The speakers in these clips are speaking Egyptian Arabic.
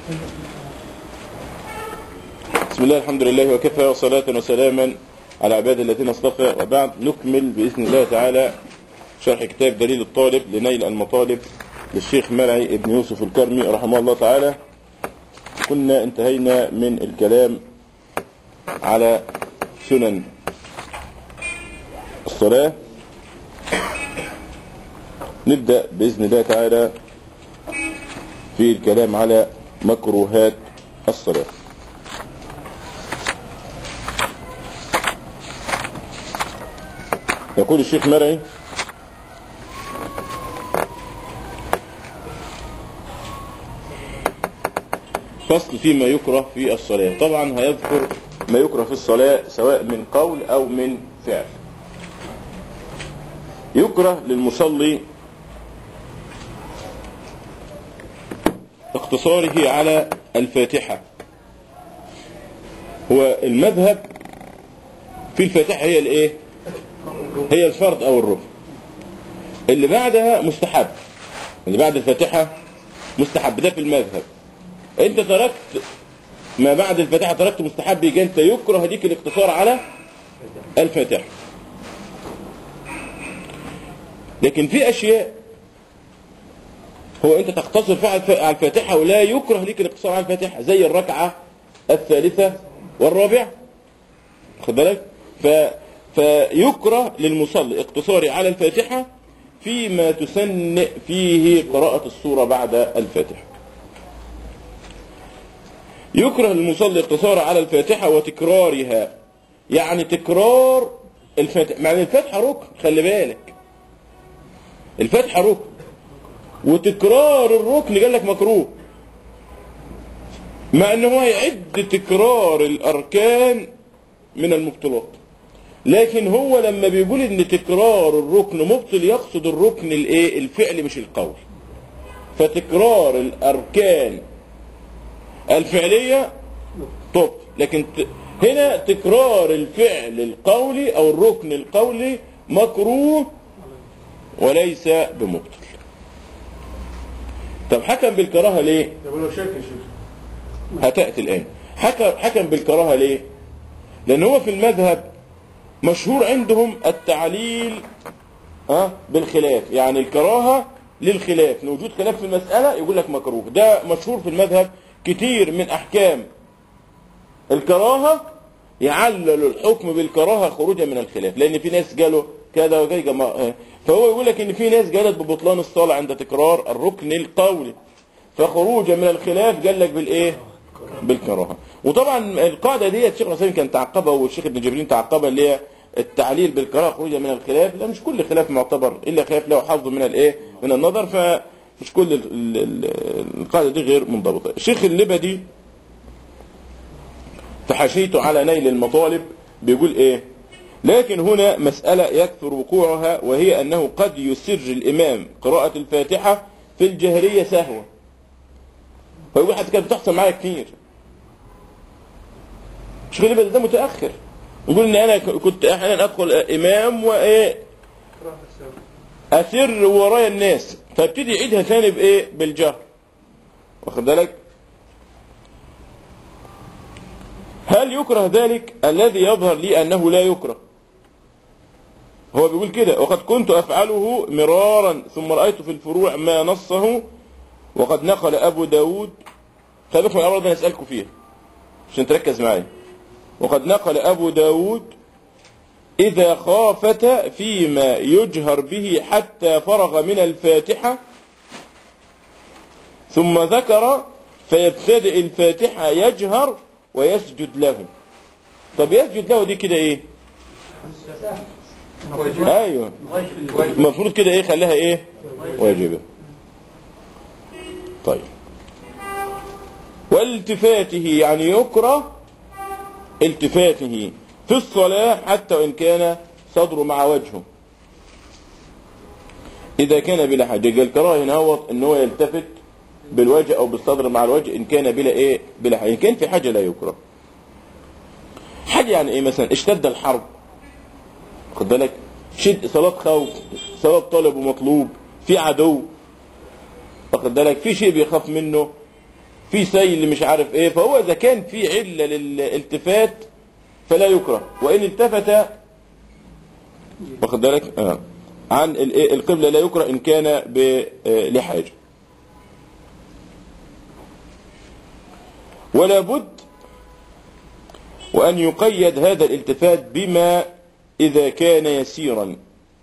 بسم الله الحمد لله وكفى وصلاة وسلاما على عباد الذين اصطفى وبعد نكمل بإذن الله تعالى شرح كتاب دليل الطالب لنيل المطالب للشيخ مرعي ابن يوسف الكرمي رحمه الله تعالى كنا انتهينا من الكلام على سنن الصلاة نبدأ بإذن الله تعالى في الكلام على مكروهات الصلاة يقول الشيخ مرعي فصل فيما يكره في الصلاة طبعا هيذكر ما يكره في الصلاة سواء من قول أو من فعل يكره للمصلي اقتصاره على الفاتحة هو المذهب في الفاتحة هي الايه هي الفرض او الركن اللي بعدها مستحب اللي بعد الفاتحة مستحب ده في المذهب انت تركت ما بعد الفاتحة تركت مستحب يجي انت يكره هديك الاقتصار على الفاتحة لكن في اشياء هو انت تقتصر فيها على الفاتحة ولا يكره ليك الاقتصار على الفاتحة زي الركعة الثالثة والرابعة خد بالك ف... فيكره للمصلي اقتصاري على الفاتحة فيما تسن فيه قراءة السورة بعد الفاتحة يكره للمصلي اقتصار على الفاتحة وتكرارها يعني تكرار الفاتحة معنى الفاتحة ركن خلي بالك الفاتحة ركن وتكرار الركن قال لك مكروه مع ان هو يعد تكرار الاركان من المبطلات لكن هو لما بيقول ان تكرار الركن مبطل يقصد الركن الايه الفعل مش القول فتكرار الاركان الفعليه طب لكن ت... هنا تكرار الفعل القولي او الركن القولي مكروه وليس بمبطل طب حكم بالكراهه ليه طب لو شك يا شيخ هتاتي الان حكم حكم بالكراهه ليه لان هو في المذهب مشهور عندهم التعليل ها بالخلاف يعني الكراهه للخلاف ان وجود خلاف في المساله يقول لك مكروه ده مشهور في المذهب كتير من احكام الكراهه يعلل الحكم بالكراهه خروجا من الخلاف لان في ناس قالوا كذا وكذا ما- فهو يقول لك ان في ناس قالت ببطلان الصلاه عند تكرار الركن القولي فخروجا من الخلاف قال لك بالايه بالكراهه وطبعا القاعده دي الشيخ الحسين كان تعقبها والشيخ ابن جبرين تعقبها اللي هي التعليل بالكراهه خروجا من الخلاف لا مش كل خلاف معتبر الا خلاف له حظ من الايه من النظر فمش كل ال- ال- ال- القاعده دي غير منضبطه الشيخ اللبدي في حاشيته على نيل المطالب بيقول ايه لكن هنا مسألة يكثر وقوعها وهي أنه قد يسر الإمام قراءة الفاتحة في الجهرية سهوا فيقول حتى كانت بتحصل معايا كتير مش غالبا ده متأخر يقول إن أنا كنت أحيانا أدخل إمام وإيه أسر ورايا الناس فابتدي يعيدها ثاني بإيه بالجهر واخد بالك هل يكره ذلك الذي يظهر لي أنه لا يكره هو بيقول كده وقد كنت أفعله مرارا ثم رأيت في الفروع ما نصه وقد نقل أبو داود خلي بالكم الأمر ده نسألكم فيها عشان تركز معايا وقد نقل أبو داود إذا خافت فيما يجهر به حتى فرغ من الفاتحة ثم ذكر فيبتدئ الفاتحة يجهر ويسجد له طب يسجد له دي كده ايه ايوه المفروض كده ايه خليها ايه واجبة طيب والتفاته يعني يكره التفاته في الصلاة حتى وإن كان صدره مع وجهه إذا كان بلا حاجة يبقى الكراهة هنا هو إن هو يلتفت بالوجه أو بالصدر مع الوجه إن كان بلا إيه بلا حاجة إن كان في حاجة لا يكره حاجة يعني إيه مثلا اشتد الحرب خد بالك شد صلاة خوف صلاة طالب ومطلوب في عدو واخد بالك في شيء بيخاف منه في سيل مش عارف ايه فهو اذا كان في عله للالتفات فلا يكره وان التفت واخد بالك آه. عن الإيه؟ القبله لا يكره ان كان ب- آه، لحاجه ولا بد وأن يقيد هذا الالتفات بما إذا كان يسيرا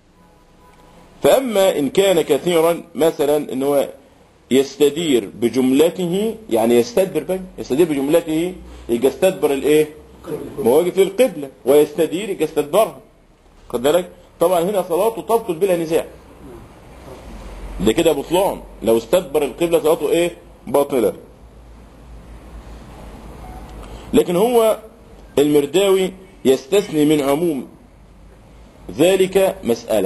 فأما إن كان كثيرا مثلا إن هو يستدير بجملته يعني يستدبر بقى يستدير بجملته يجي يستدبر الايه مواقف القبلة ويستدير يجي يستدبرها خد بالك طبعا هنا صلاته تبطل بلا نزاع ده كده بطلان لو استدبر القبلة صلاته ايه باطلة لكن هو المرداوي يستثني من عموم ذلك مسألة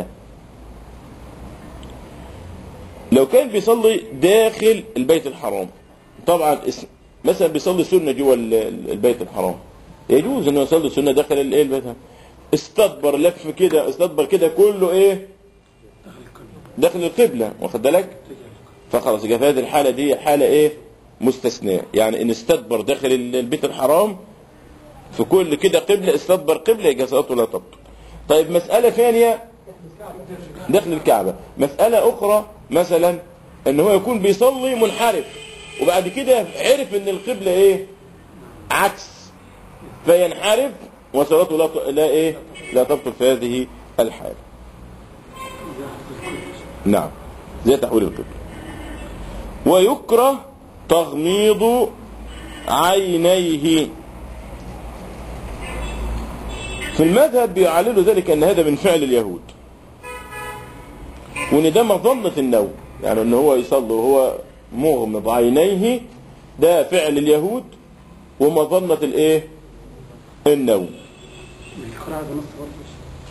لو كان بيصلي داخل البيت الحرام طبعا اس- مثلا بيصلي سنة جوه ال- ال- البيت الحرام يجوز انه يصلي سنة داخل الايه البيت الحرام. استدبر لف كده استدبر كده كله ايه داخل القبلة واخد بالك فخلاص يبقى في هذه الحالة دي حالة ايه مستثناء يعني ان استدبر داخل ال- البيت الحرام في كل كده قبلة استدبر قبلة يبقى صلاته لا تبطل طيب مسألة ثانية داخل الكعبة مسألة أخرى مثلا ان هو يكون بيصلي منحرف وبعد كده عرف ان القبلة ايه عكس فينحرف وصلاته لا ت- لا ايه لا تبطل في هذه الحالة نعم زي تحويل القبلة ويكره تغميض عينيه في المذهب بيعللوا ذلك ان هذا من فعل اليهود وان ده مظنة النوم يعني ان هو يصلي وهو مغمض عينيه ده فعل اليهود ومظنة الايه النوم القراءة بنص برضه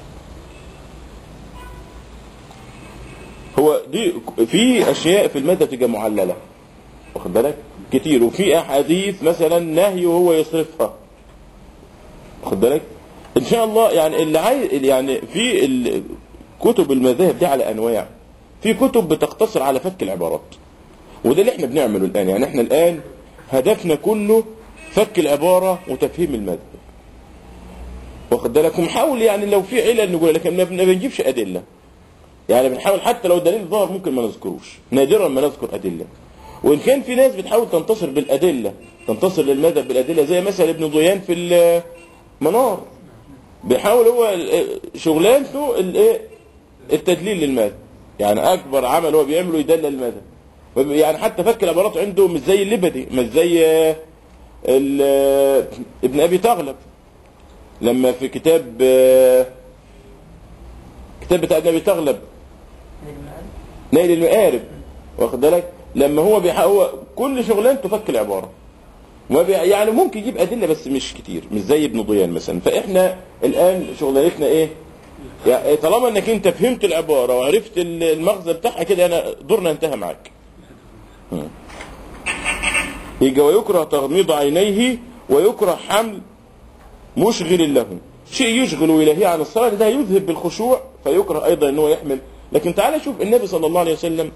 هو دي في اشياء في المادة تبقى معللة واخد بالك كتير وفي احاديث مثلا نهي وهو يصرفها واخد بالك ان شاء الله يعني اللي عايز يعني في ال- كتب المذاهب دي على انواع في كتب بتقتصر على فك العبارات وده اللي احنا بنعمله الان يعني احنا الان هدفنا كله فك العبارة وتفهيم المذهب واخد بالك ونحاول يعني لو في علل نقول لكن ما بن- ما بنجيبش ادله يعني بنحاول حتى لو دليل ظاهر ممكن ما نذكروش نادرا ما نذكر ادله وان كان في ناس بتحاول تنتصر بالادله تنتصر للمذهب بالادله زي مثلا ابن ضيان في المنار بيحاول هو ال- شغلانته الايه التدليل للمذهب يعني اكبر عمل هو بيعمله يدلل المذهب يعني حتى فك العبارات عنده مش زي اللبدي مش زي آه، ال- آه، ابن ابي تغلب لما في كتاب آه، كتاب بتاع ابن ابي تغلب نيل المقارب واخد بالك لما هو بيحاول كل شغلانته فك العباره ما بي... يعني ممكن يجيب ادله بس مش كتير مش زي ابن ضيان مثلا فاحنا الان شغلانتنا ايه يعني طالما انك انت فهمت العباره وعرفت ال- المغزى بتاعها كده انا دورنا انتهى معاك مم. يجي ويكره تغميض عينيه ويكره حمل مشغل له شيء يشغل ويلهيه عن الصلاة ده يذهب بالخشوع فيكره أيضا أنه يحمل لكن تعالى شوف النبي صلى الله عليه وسلم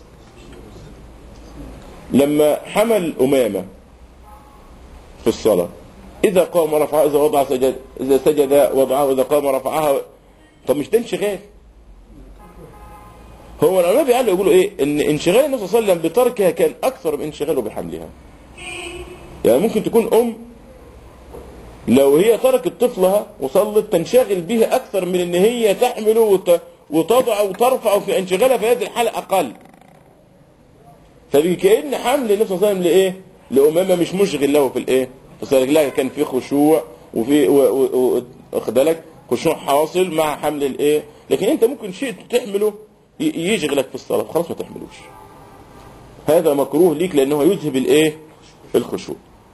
لما حمل أمامة في الصلاة إذا قام رفعها إذا وضع سجد إذا سجد وضعها إذا قام رفعها طب مش ده انشغال هو العلماء بيعلقوا يقولوا ايه ان انشغال النبي صلى الله عليه وسلم بتركها كان اكثر من انشغاله بحملها يعني ممكن تكون ام لو هي تركت طفلها وصلت تنشغل بها اكثر من ان هي تحمله وت... وتضع وترفع في انشغالها في هذه الحاله اقل فكأن حمل النبي صلى الله عليه وسلم لايه لامامه مش مشغل له في الايه بس لا كان في خشوع وفي و- و- و- واخد بالك خشوع حاصل مع حمل الايه لكن انت ممكن شيء تحمله ي- يشغلك في الصلاه خلاص ما تحملوش هذا مكروه ليك لانه يذهب الايه الخشوع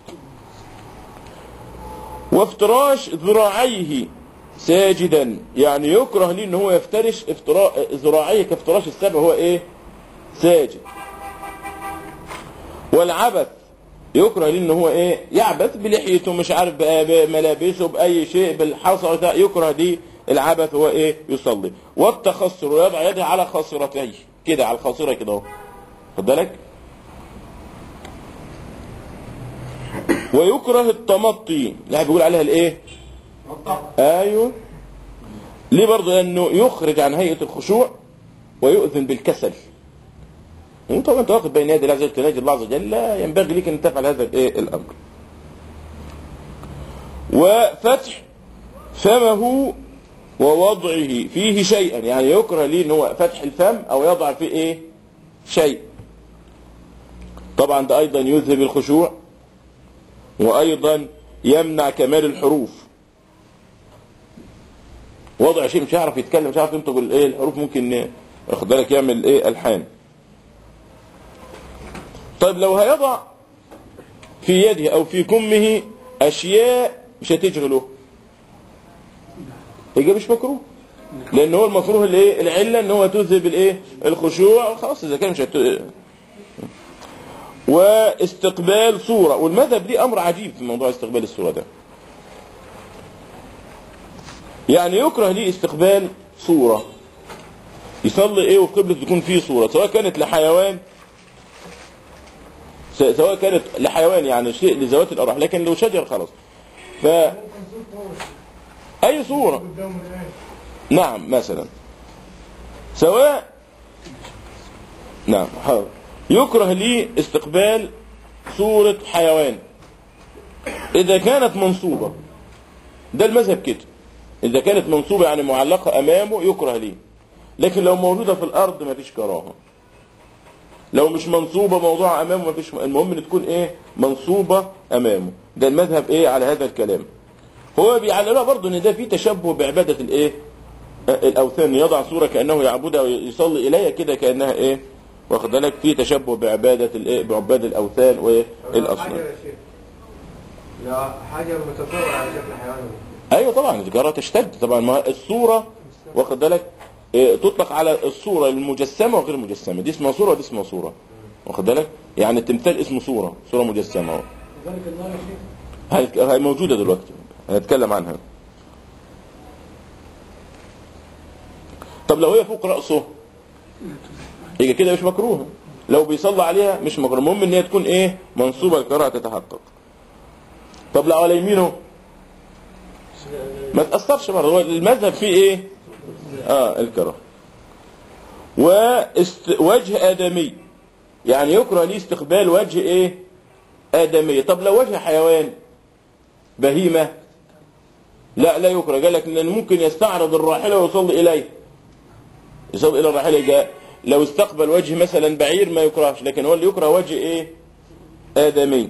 وافتراش ذراعيه ساجدا يعني يكره ليه ان هو يفترش افتراء ذراعيه كافتراش السبع هو ايه ساجد والعبث يكره ليه ان هو ايه يعبث بلحيته مش عارف بقى بملابسه باي شيء بالحصى ده يكره دي العبث هو ايه يصلي والتخصر ويضع يده على خاصرتيه كده على الخاصره كده اهو خد بالك ويكره التمطي اللي بيقول عليها الايه ايوه ليه برضه لانه يخرج عن هيئه الخشوع ويؤذن بالكسل وانت وانت واقف بين يدي الله عز وجل تناجي الله عز وجل لا ينبغي لك ان تفعل هذا الايه الامر وفتح فمه ووضعه فيه شيئا يعني يكره ليه ان هو فتح الفم او يضع فيه ايه شيء طبعا ده ايضا يذهب الخشوع وايضا يمنع كمال الحروف وضع شيء مش هيعرف يتكلم مش هيعرف ينطق الايه الحروف ممكن واخد بالك يعمل ايه الحان طيب لو هيضع في يده او في كمه اشياء مش هتشغله يبقى مش مكروه لان هو المكروه الايه العله ان هو تذهب الايه الخشوع خلاص اذا كان مش هت... واستقبال صوره والمذهب دي امر عجيب في موضوع استقبال الصوره ده يعني يكره ليه استقبال صوره يصلي ايه وفي قبله تكون فيه صوره سواء كانت لحيوان س- سواء كانت لحيوان يعني شيء لذوات الارواح لكن لو شجر خلاص ف اي صوره نعم مثلا سواء نعم حاضر يكره لي استقبال صورة حيوان إذا كانت منصوبة ده المذهب كده إذا كانت منصوبة يعني معلقة أمامه يكره لي لكن لو موجودة في الأرض ما فيش كراهة لو مش منصوبة موضوع أمامه ما فيش المهم إن تكون إيه منصوبة أمامه ده المذهب إيه على هذا الكلام هو بيعللها برضه ان ده في تشبه بعباده الايه الاوثان يضع صوره كانه يعبدها ويصلي اليها كده كانها ايه واخد بالك في تشبه بعباده الايه بعباد الاوثان والاصنام حاجة يا شيخ. لا حاجة متطورة على شكل حيوان ايوه طبعا التجاره تشتد طبعا ما الصوره واخد بالك إيه، تطلق على الصوره المجسمه وغير المجسمه دي اسمها صوره ودي اسمها صوره واخد بالك يعني التمثال اسمه صوره صوره مجسمه اهو ذلك النار يا شيخ هاي هاي موجودة دلوقتي هنتكلم عنها طب لو هي فوق رأسه يبقى كده مش مكروه لو بيصلى عليها مش مكروه المهم ان هي تكون ايه منصوبة القراءة تتحقق طب لو على يمينه ما تأثرش برضه هو المذهب فيه ايه اه الكراهة واست... وجه آدمي يعني يكره ليه استقبال وجه ايه آدمية طب لو وجه حيوان بهيمة لا لا يكره قال لك ان ممكن يستعرض الراحلة ويصلي إليه يصلي إلى الراحلة جاء لو استقبل وجه مثلا بعير ما يكرهش لكن هو اللي يكره وجه ايه آدمي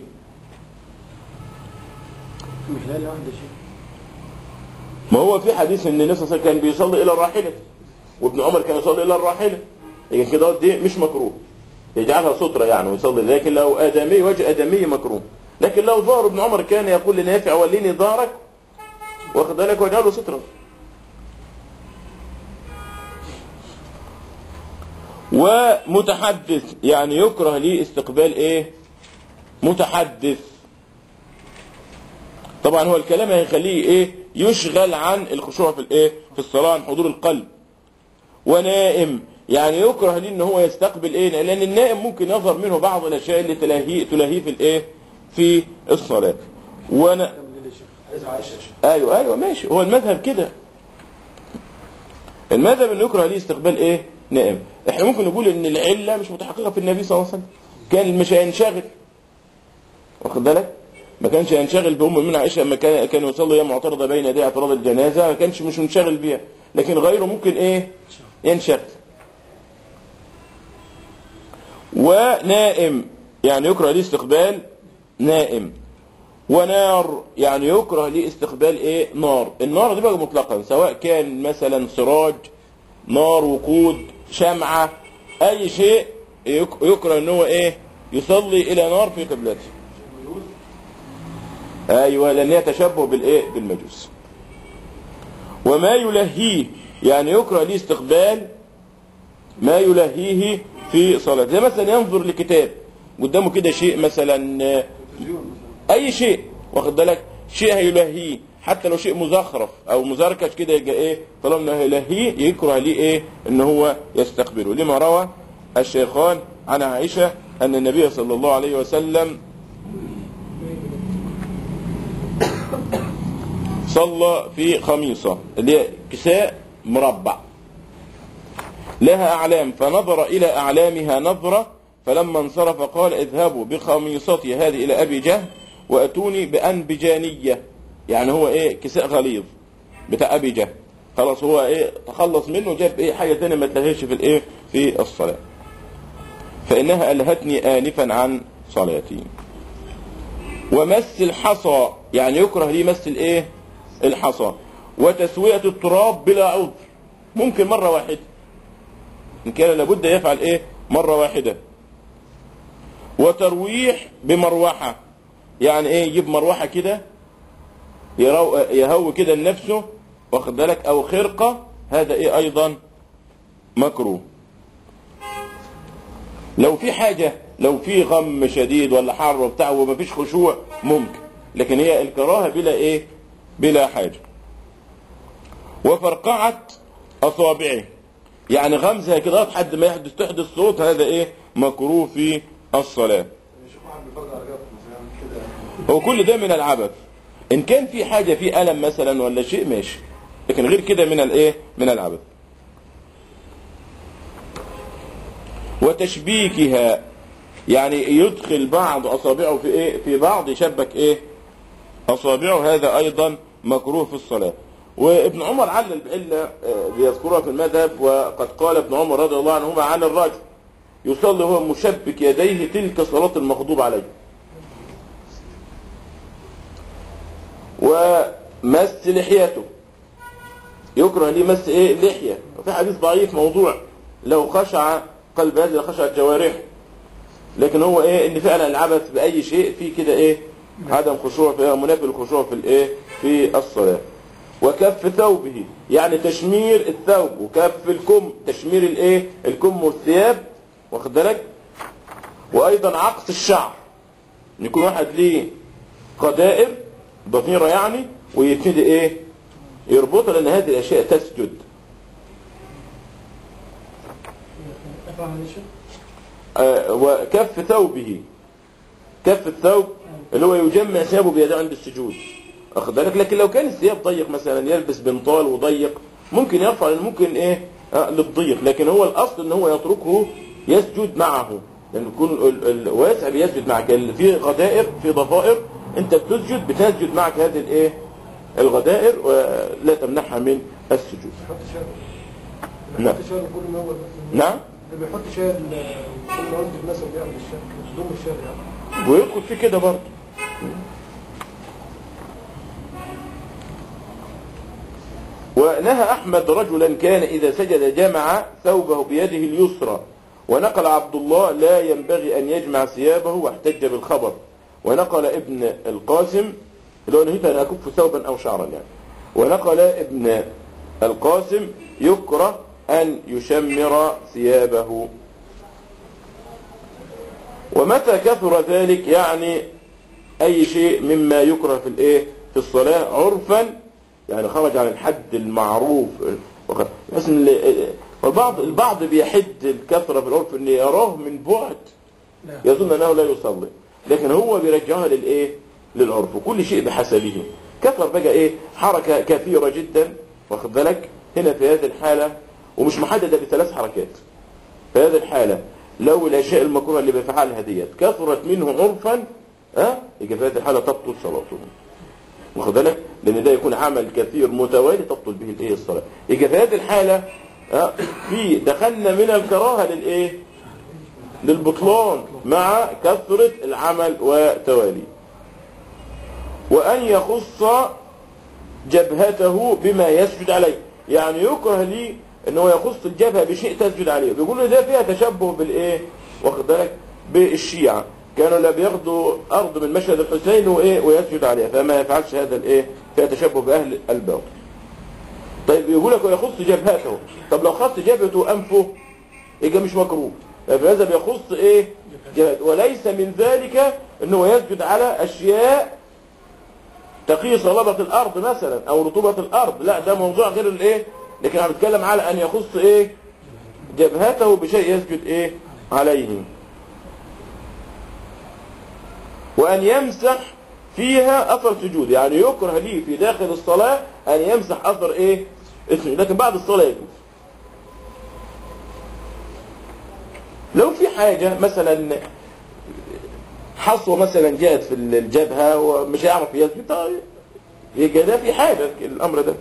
مش لا واحدة يا شيخ ما هو في حديث ان النبي صلى الله عليه وسلم كان بيصلي إلى الراحلة وابن عمر كان يصلي إلى الراحلة لكن كده دي مش مكروه يجعلها سترة يعني ويصلي لكن لو آدمي وجه آدمي مكروه لكن لو ظهر ابن عمر كان يقول لنافع وليني ظهرك واخد بالك وجعله سترة ومتحدث يعني يكره لي استقبال ايه متحدث طبعا هو الكلام هيخليه ايه يشغل عن الخشوع في الايه في الصلاه عن حضور القلب ونائم يعني يكره ليه ان هو يستقبل ايه لان النائم ممكن يظهر منه بعض الاشياء اللي تلاهيه تلاهيه في الايه في الصلاه وانا عايز عايشة يا شيخ. ايوه ايوه ماشي هو المذهب كده المذهب انه يكره ليه استقبال ايه نائم احنا ممكن نقول ان العله مش متحققه في النبي صلى الله عليه وسلم كان مش هينشغل واخد بالك ما كانش ينشغل بام من عائشه لما كان كان يصلي يوم معترضه بين يدي اعتراض الجنازه ما كانش مش منشغل بيها لكن غيره ممكن ايه ينشغل ونائم يعني يكره ليه استقبال نائم ونار يعني يكره ليه استقبال ايه نار النار دي بقى مطلقا سواء كان مثلا سراج نار وقود شمعة اي شيء يك- يكره ان هو ايه يصلي الى نار في قبلته ايوه لان هي تشبه بالايه بالمجوس وما يلهيه يعني يكره ليه استقبال ما يلهيه في صلاة زي مثلا ينظر لكتاب قدامه كده شيء مثلا آه، اي شيء واخد بالك شيء هيلهيه حتى لو شيء مزخرف او مزركش كده يبقى ايه طالما انه هيلهيه يكره ليه ايه ان هو يستقبله لما روى الشيخان عن عائشه ان النبي صلى الله عليه وسلم صلى في خميصة اللي هي كساء مربع لها أعلام فنظر إلى أعلامها نظرة فلما انصرف قال اذهبوا بخميصتي هذه إلى أبي جهل وأتوني بأنبجانية يعني هو إيه كساء غليظ بتاع أبي جهل خلاص هو إيه تخلص منه جاب إيه حاجة تانية ما تلهيش في الإيه في الصلاة فإنها ألهتني آنفا عن صلاتي ومس الحصى يعني يكره لي مس الايه الحصى وتسوية التراب بلا عذر ممكن مرة واحدة إن كان لابد يفعل إيه مرة واحدة وترويح بمروحة يعني إيه يجيب مروحة كده يرو... يهوي كده لنفسه واخد بالك أو خرقة هذا إيه أيضا مكروه لو في حاجة لو في غم شديد ولا حر وبتاع ومفيش خشوع ممكن لكن هي الكراهة بلا ايه بلا حاجة وفرقعة اصابعه يعني غمزها كده لحد ما يحدث تحدث صوت هذا ايه مكروه في الصلاة شوف واحد بيفرج على جنب مثلا كده هو كل ده من العبث ان كان في حاجة في ألم مثلا ولا شيء ماشي لكن غير كده من الايه من العبث وتشبيكها يعني يدخل بعض اصابعه في ايه في بعض يشبك ايه اصابعه هذا ايضا مكروه في الصلاه وابن عمر علل بعله آه، بيذكرها في المذهب وقد قال ابن عمر رضي الله عنهما عن الرجل يصلي وهو مشبك يديه تلك صلاه المغضوب عليه ومس لحيته يكره ليه مس ايه لحيه وفي حديث ضعيف موضوع لو خشع قلب هذا خشعت جوارحه لكن هو ايه ان فعلا العبث باي شيء في كده ايه عدم خشوع فيها منافي الخشوع في الايه في الصلاه وكف ثوبه يعني تشمير الثوب وكف الكم تشمير الايه الكم والثياب واخد بالك وايضا عقص الشعر إن يكون واحد ليه قدائر ضفيره يعني ويبتدي ايه يربطها لان هذه الاشياء تسجد افهم هذا الشيء آه، وكف ثوبه كف الثوب اللي هو يجمع ثيابه بيده عند السجود واخد بالك لكن لو كان الثياب ضيق مثلا يلبس بنطال وضيق ممكن يرفع لأن ممكن ايه آه للضيق لكن هو الاصل ان هو يتركه يسجد معه لان يكون ال- الواسع بيسجد معك ال- في غدائر في ضفائر انت بتسجد بتسجد معك هذه الايه الغدائر ولا تمنعها من السجود بيحط شاي نعم. بيحط شاي كل ما هو نعم اللي بيحط شاي ال- كل ما انت مثلا بيعمل الشاي ضم الشاي يعني ويدخل في كده برضه ونهى أحمد رجلا كان إذا سجد جمع ثوبه بيده اليسرى ونقل عبد الله لا ينبغي أن يجمع ثيابه واحتج بالخبر ونقل ابن القاسم لو نهيت أن أكف ثوبا أو شعرا يعني ونقل ابن القاسم يكره أن يشمر ثيابه ومتى كثر ذلك يعني اي شيء مما يكره في الايه في الصلاه عرفا يعني خرج عن الحد المعروف وخ- بس إن ال- والبعض البعض بيحد الكثره في العرف ان يراه من بعد لا يظن انه لا يصلي لكن هو بيرجعها للايه للعرف وكل شيء بحسبه كثر بقى ايه حركه كثيره جدا واخد بالك هنا في هذه الحاله ومش محدده بثلاث حركات في هذه الحالة لو الأشياء المكروهة اللي بيفعلها ديت كثرت منه عرفا ها يبقى في هذه الحالة تبطل صلاته واخد بالك لأن ده يكون عمل كثير متوالي تبطل به الإيه الصلاة يبقى في هذه الحالة ها في دخلنا من الكراهة للإيه للبطلان مع كثرة العمل وتواليه وأن يخص جبهته بما يسجد عليه يعني يكره لي ان هو يخص الجبهه بشيء تسجد عليه بيقولوا ده فيها تشبه بالايه واخد بالك بالشيعه كانوا لا بياخدوا ارض من مشهد الحسين وايه ويسجد عليها فما يفعلش هذا الايه فيها تشبه باهل الباطل طيب يقول لك ويخص جبهته طب لو خص جبهته وانفه يبقى مش مكروه فهذا بيخص ايه جبهته وليس من ذلك انه يسجد على اشياء تقي صلابة الأرض مثلا أو رطوبة الأرض لا ده موضوع غير الإيه لكن أنا بتكلم على أن يخص إيه جبهته بشيء يسجد إيه عليه وأن يمسح فيها اثر سجود يعني يكره لي في داخل الصلاه ان يمسح اثر ايه السجود لكن بعد الصلاه يجوز لو في حاجه مثلا حصوه مثلا جاءت في الجبهه ومش هيعرف يثبت طيب يبقى ده في حاجه الامر ده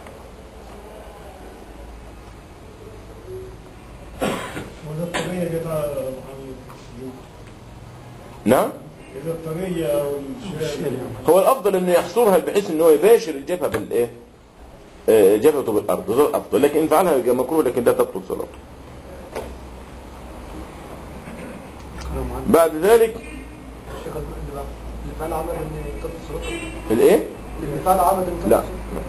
وده الطرية كده محمد نعم إذا الطرية أو الشمال هو الافضل انه يحصرها بحيث ان هو يباشر الجبهه بالايه آه، جبهته بالارض ده الافضل لكن ان فعلها يبقى مكروه لكن ده تبطل صلاته بعد ذلك الشيخ اللي اللي فعل عمل إن تبطل صلاته الايه اللي فعل عمل إن تبطل لا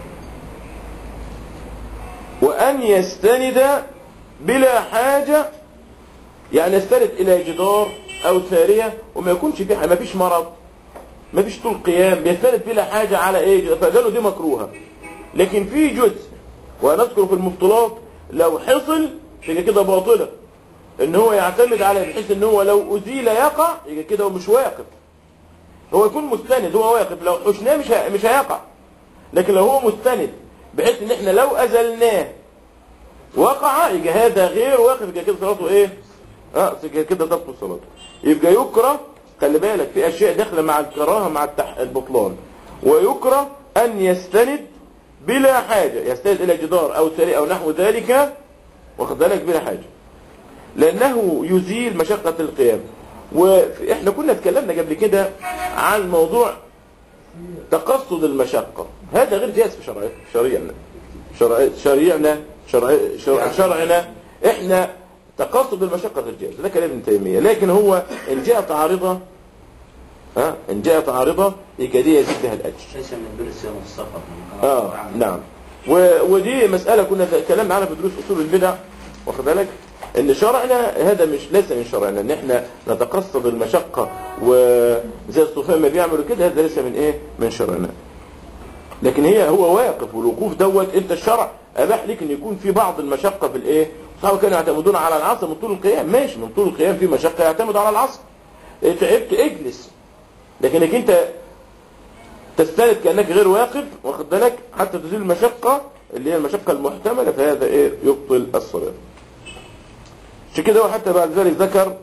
وان يستند بلا حاجه يعني يستند الى جدار او ساريه وما يكونش فيه ما فيش مرض ما فيش طول قيام بيستند بلا حاجه على ايه فقالوا دي مكروهه لكن في جزء ونذكر في المبطلات لو حصل يبقى كده باطله ان هو يعتمد على بحيث ان هو لو ازيل يقع يبقى كده هو مش واقف هو يكون مستند هو واقف لو حشناه مش ه- مش هيقع لكن لو هو مستند بحيث ان احنا لو ازلناه وقع يبقى هذا غير واقف يبقى كده صلاته ايه اه يبقى كده تبطل صلاته يبقى يكره خلي بالك في اشياء داخله مع الكراهه مع التح... البطلان ويكره ان يستند بلا حاجه يستند الى جدار او سريع او نحو ذلك واخد بالك بلا حاجه لانه يزيل مشقه القيام واحنا كنا اتكلمنا قبل كده عن موضوع تقصد المشقه هذا غير جائز في شرع شريعنا شرع شريعنا شرع شرع شرعنا احنا تقصد المشقه غير جائز ده كلام ابن تيميه لكن هو ان جاءت عارضه ها ان جاءت عارضه يبقى دي يزيد بها الاجر ليس من البر الصيام والسفر اه نعم و... ودي مسألة كنا اتكلمنا عنها في دروس أصول البدع واخد بالك ان شرعنا هذا مش ليس من شرعنا ان احنا نتقصد المشقة وزي الصوفية ما بيعملوا كده هذا ليس من ايه من شرعنا لكن هي هو واقف والوقوف دوت انت الشرع اباح لك ان يكون في بعض المشقة في الايه صحابة كانوا يعتمدون على العصر من طول القيام ماشي من طول القيام في مشقة يعتمد على العصر إيه تعبت اجلس لكنك انت تستند كأنك غير واقف واخد بالك حتى تزيل المشقة اللي هي المشقة المحتملة فهذا ايه يبطل الصلاة عشان كده هو حتى بعد ذلك ذكر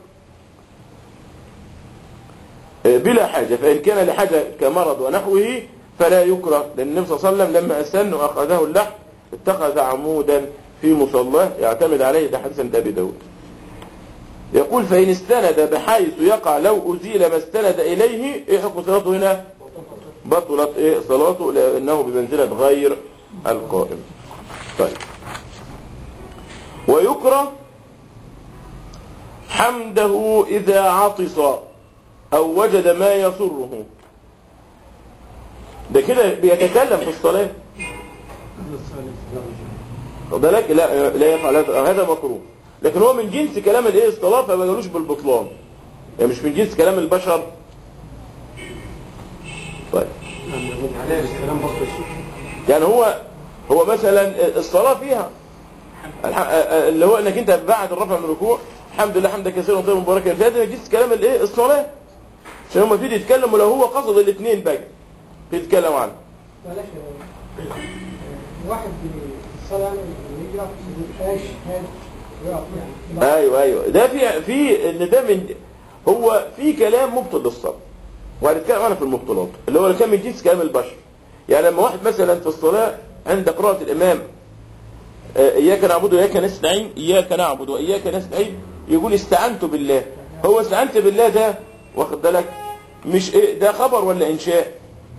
آه، بلا حاجة فإن كان لحاجة كمرض ونحوه فلا يكره لأن النبي صلى الله عليه وسلم لما أسن وأخذه اللحم اتخذ عمودا في مصلاه يعتمد عليه ده حديث عند أبي داود يقول فإن استند بحيث يقع لو أزيل ما استند إليه إيه حكم صلاته هنا بطلت إيه صلاته لأنه بمنزلة غير القائم طيب ويكره حمده إذا عطس أو وجد ما يسره ده كده بيتكلم في الصلاة خد بالك لا لا يفعل هذا هذا مكروه لكن هو من جنس كلام الايه الصلاه فما قالوش بالبطلان يعني مش من جنس كلام البشر طيب عليه السلام بطل الشيخ يعني هو هو مثلا الصلاه فيها الح- اللي هو انك انت بعد الرفع من الركوع الحمد لله حمدا كثيرا طيبا مباركا فيه هذا من جنس كلام الايه الصلاه عشان هم فيه يتكلموا لو هو قصد الاثنين بقى بيتكلموا عنه معلش يا واحد الصلاة يعني يقرأ يقول أشهد يقف يعني ايوه ايوه ده في في ان ده من هو في كلام مبطل للصلاه وهنتكلم عنه في المبطلات اللي هو كان من جنس كلام البشر يعني لما واحد مثلا في الصلاه عند قراءه الامام آه، اياك نعبد واياك نستعين اياك نعبد واياك نستعين يقول استعنت بالله هو استعنت بالله ده واخد بالك مش ايه ده خبر ولا انشاء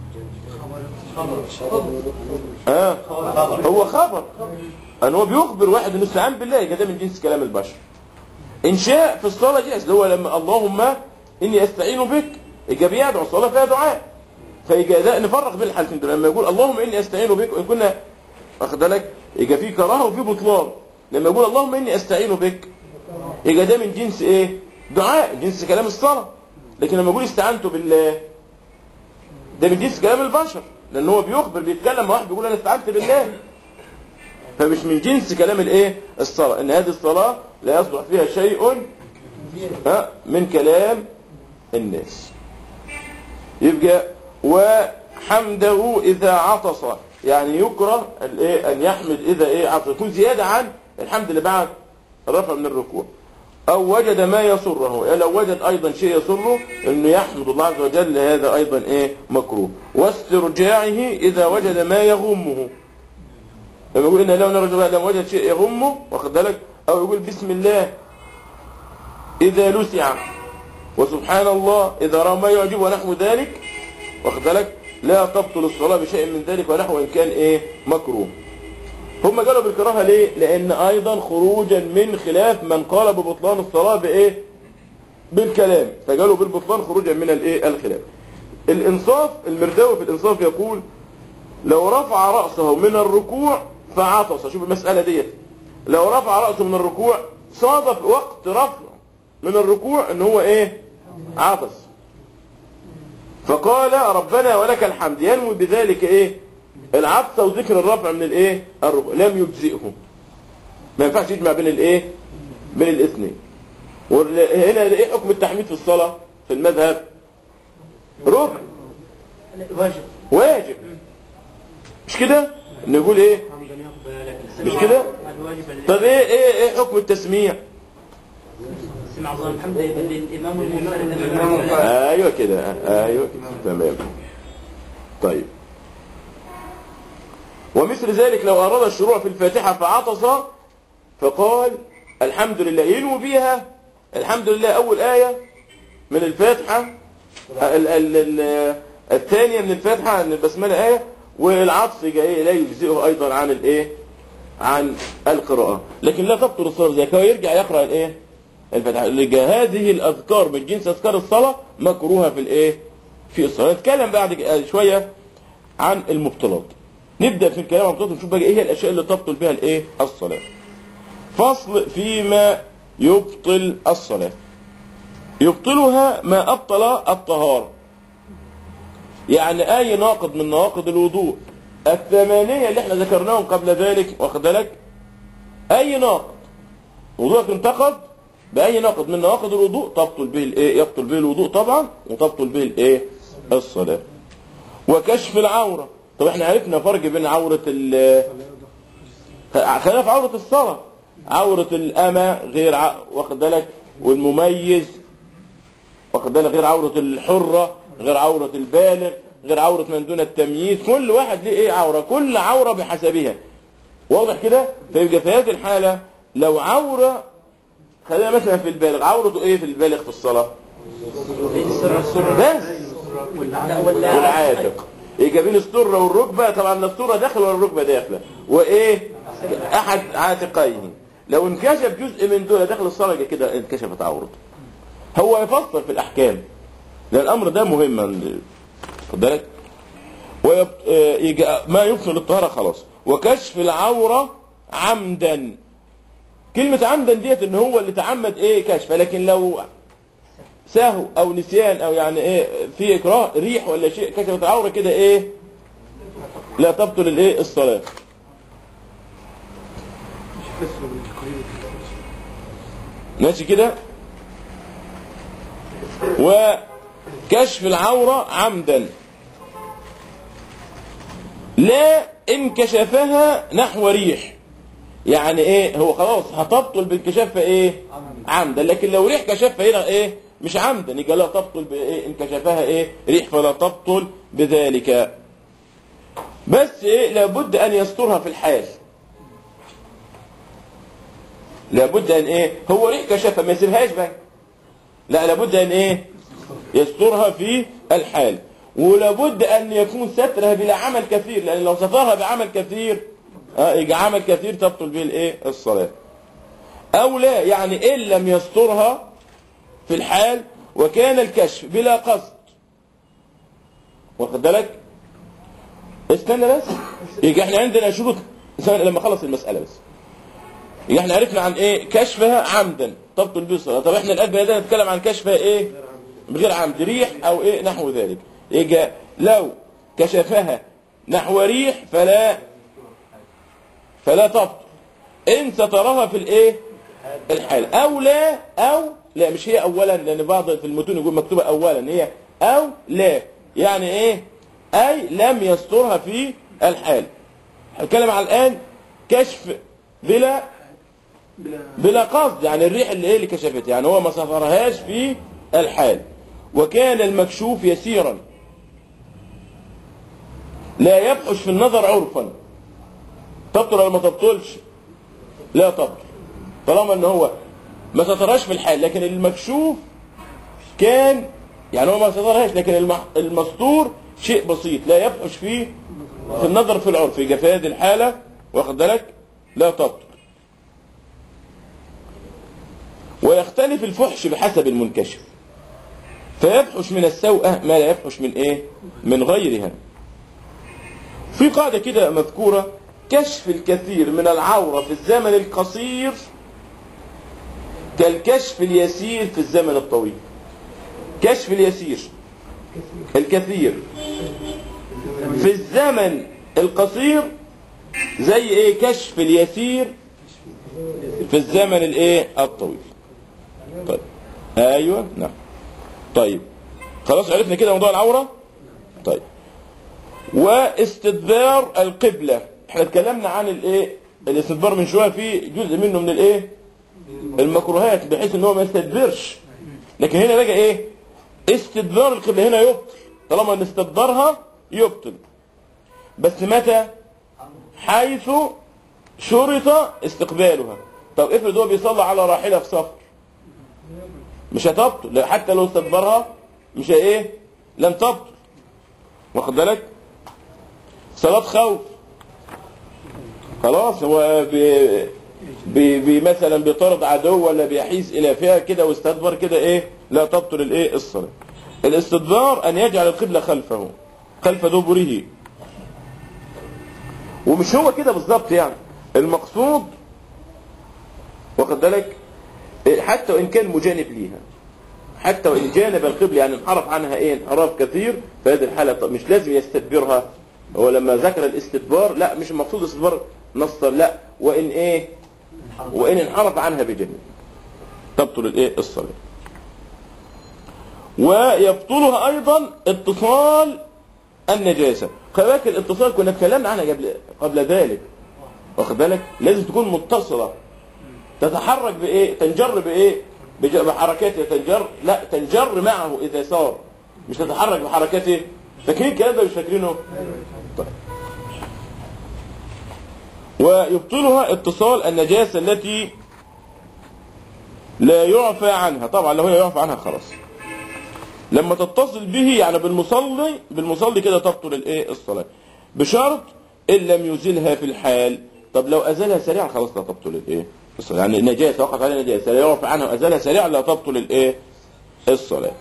اه هو خبر ان هو بيخبر واحد انه استعان بالله يبقى ده من جنس كلام البشر انشاء في الصلاه جائز اللي هو لما اللهم اني استعين بك يبقى بيدعو الصلاه فيها دعاء فيبقى ده نفرق بين الحالتين دول لما يقول اللهم اني استعين بك وان كنا واخد بالك يبقى في كراهه وفي بطلان لما يقول اللهم اني استعين بك يبقى ده من جنس ايه دعاء جنس كلام الصلاه لكن لما يقول استعنت بالله ده من جنس كلام البشر لان هو بيخبر بيتكلم مع واحد بيقول انا استعنت بالله فمش من جنس كلام الايه الصلاه ان هذه الصلاه لا يصلح فيها شيء ها من كلام الناس يبقى وحمده إذا عطس يعني يكره الإيه أن يحمد إذا إيه عطس يكون زيادة عن الحمد اللي بعد الرفع من الركوع أو وجد ما يسره يعني لو وجد أيضا شيء يسره أنه يحمد الله عز وجل هذا أيضا إيه مكروه واسترجاعه إذا وجد ما يغمه لما يقول إن لو رجل لم وجد شيء يغمه واخد بالك أو يقول بسم الله إذا لسع وسبحان الله إذا رأى ما يعجب ونحو ذلك واخد بالك لا تبطل الصلاة بشيء من ذلك ونحو إن كان إيه مكروه هم قالوا بالكراهة ليه لأن أيضا خروجا من خلاف من قال ببطلان الصلاة بإيه بالكلام فقالوا بالبطلان خروجا من الإيه الخلاف الإنصاف المرداوي في الإنصاف يقول لو رفع رأسه من الركوع فعطس شوف المسألة ديت لو رفع رأسه من الركوع صادف وقت رفع من الركوع ان هو ايه عطس فقال ربنا ولك الحمد ينوي بذلك ايه العطس وذكر الرفع من الايه الركوع لم يجزئه ما ينفعش يجمع بين الايه بين الاثنين وهنا ايه حكم التحميد في الصلاة في المذهب ركن واجب واجب مش كده نقول ايه مش كده الواجب طب ايه ايه ايه حكم التسميع سمع الله الحمد للإمام والمنفرد ايوه كده ايوه كده تمام طيب ومثل ذلك لو اراد الشروع في الفاتحه فعطس فقال الحمد لله ينوي بيها الحمد لله اول ايه من الفاتحه ال ال ال الثانيه من الفاتحه من البسمله ايه والعطس يبقى ايه لا يجزئه ايضا عن الايه عن القراءه لكن لا تبطل الصلاه زي كده يرجع يقرا الايه الفتح اللي هذه الاذكار من جنس اذكار الصلاه مكروهه في الايه في الصلاه نتكلم بعد ك- شويه عن المبطلات نبدا في الكلام عن المبطلات ونشوف بقى ايه هي الاشياء اللي تبطل بها الايه الصلاه فصل فيما يبطل الصلاه يبطلها ما ابطل الطهاره يعني اي ناقض من نواقض الوضوء الثمانيه اللي احنا ذكرناهم قبل ذلك واخد بالك اي ناقض وضوءك انتقض بأي ناقض من نواقض الوضوء تبطل به الايه يبطل به الوضوء طبعا وتبطل به الايه الصلاة وكشف العورة طب احنا عرفنا فرق بين عورة ال خلاف عورة الصلاة عورة الأمة غير ع... واخد بالك والمميز واخد بالك غير عورة الحرة غير عورة البالغ غير عورة من دون التمييز كل واحد ليه ايه عورة كل عورة بحسبها واضح كده فيبقى في هذه الحالة لو عورة خلينا مثلا في البالغ عورته ايه في البالغ في الصلاة بس لا ولا والعاتق يبقى بين السرة والركبة طبعا لا السرة داخل ولا الركبة داخلة وايه احد عاتقين لو انكشف جزء من دول داخل الصلاة يبقى كده انكشفت عورته هو يفصل في الاحكام لان الامر ده مهم عند- خد بالك ويب... آه، يجي ما يبطل الطهارة خلاص وكشف العورة عمدا كلمة عمدا ديت ان هو اللي تعمد ايه كشف لكن لو سهو او نسيان او يعني ايه في اكراه ريح ولا شيء كشفت العورة كده ايه لا تبطل الايه الصلاة ماشي كده وكشف العورة عمدا لا ان كشفها نحو ريح يعني ايه هو خلاص هتبطل بانكشافها ايه عمدا لكن لو ريح كشفها هنا ايه مش عمدا يبقى لا تبطل بايه ان كشفها ايه ريح فلا تبطل بذلك بس ايه لابد ان يسترها في الحال لابد ان ايه هو ريح كشفها ما يسيبهاش بقى لا لابد ان ايه يسترها في الحال ولابد ان يكون سترها بلا عمل كثير لان لو سترها بعمل كثير اه يبقى عمل كثير تبطل به الايه الصلاه او لا يعني ان لم يسترها في الحال وكان الكشف بلا قصد واخد بالك استنى بس يبقى احنا عندنا شروط استنى لما اخلص المساله بس يبقى احنا عرفنا عن ايه كشفها عمدا تبطل به الصلاه طب احنا الان بدأنا نتكلم عن كشفها ايه بغير عمد ريح او ايه نحو ذلك يبقى لو كشفها نحو ريح فلا فلا تبطل ان سترها في الايه الحال او لا او لا مش هي اولا لان بعض في المتون يقول مكتوبه اولا هي او لا يعني ايه أي لم يسترها في الحال هنتكلم على الآن كشف بلا بلا قصد يعني الريح اللي ايه اللي كشفت يعني هو ما سطرهاش في الحال وكان المكشوف يسيرا لا يبحث في النظر عرفا تبطل ولا ما تبطلش لا تبطل طالما ان هو ما سطرهاش في الحال لكن المكشوف كان يعني هو ما سطرهاش لكن المح- المستور شيء بسيط لا يبحث فيه في النظر في العرف يبقى في هذه الحالة واخد بالك لا تبطل ويختلف الفحش بحسب المنكشف فيفحش من السوءة ما لا يفحش من ايه من غيرها في قاعدة كده مذكورة كشف الكثير من العورة في الزمن القصير كالكشف اليسير في الزمن الطويل كشف اليسير الكثير في الزمن القصير زي ايه كشف اليسير في الزمن الايه الطويل طيب ايوه نعم طيب خلاص عرفنا كده موضوع العوره طيب واستدبار القبلة احنا اتكلمنا عن الايه الاستدبار من شوية في جزء منه من الايه المكروهات بحيث ان هو ما يستدبرش لكن هنا بقى ايه استدبار القبلة هنا يبطل طالما ان استدبرها يبطل بس متى حيث شرط استقبالها طب افرض هو بيصلي على راحلة في سفر مش هتبطل لا، حتى لو استدبرها مش ايه لن تبطل واخد بالك صلاة خوف خلاص هو بي بي بي مثلا بيطرد عدو ولا بيحيز الى فيها كده واستدبر كده ايه لا تبطل الايه الصلاة الاستدبار ان يجعل القبلة خلفه خلف دبره ومش هو كده بالظبط يعني المقصود واخد بالك إيه، حتى وان كان مجانب ليها حتى وان جانب القبلة يعني انحرف عنها ايه انحراف كثير في هذه الحالة طب مش لازم يستدبرها هو لما ذكر الاستدبار لا مش المقصود استدبار نصر لا وان ايه وان انحرف عنها بجانب تبطل الايه الصلاة ويبطلها ايضا اتصال النجاسة خلي بالك الاتصال كنا اتكلمنا عنها قبل قبل ذلك واخد بالك لازم تكون متصلة تتحرك بايه تنجر بايه بج- بحركاته تنجر لا تنجر معه اذا سار مش تتحرك بحركاته فاكرين الكلام ده مش فاكرينه طيب. ويبطلها اتصال النجاسة التي لا يعفى عنها طبعا لو هي يعفى عنها خلاص لما تتصل به يعني بالمصلي بالمصلي كده تبطل الايه الصلاة بشرط ان لم يزلها في الحال طب لو ازالها سريعا خلاص لا تبطل الايه الصلاة يعني نجاسة وقعت عليها نجاسة لا يعفى عنها وازالها سريعا لا تبطل الايه الصلاة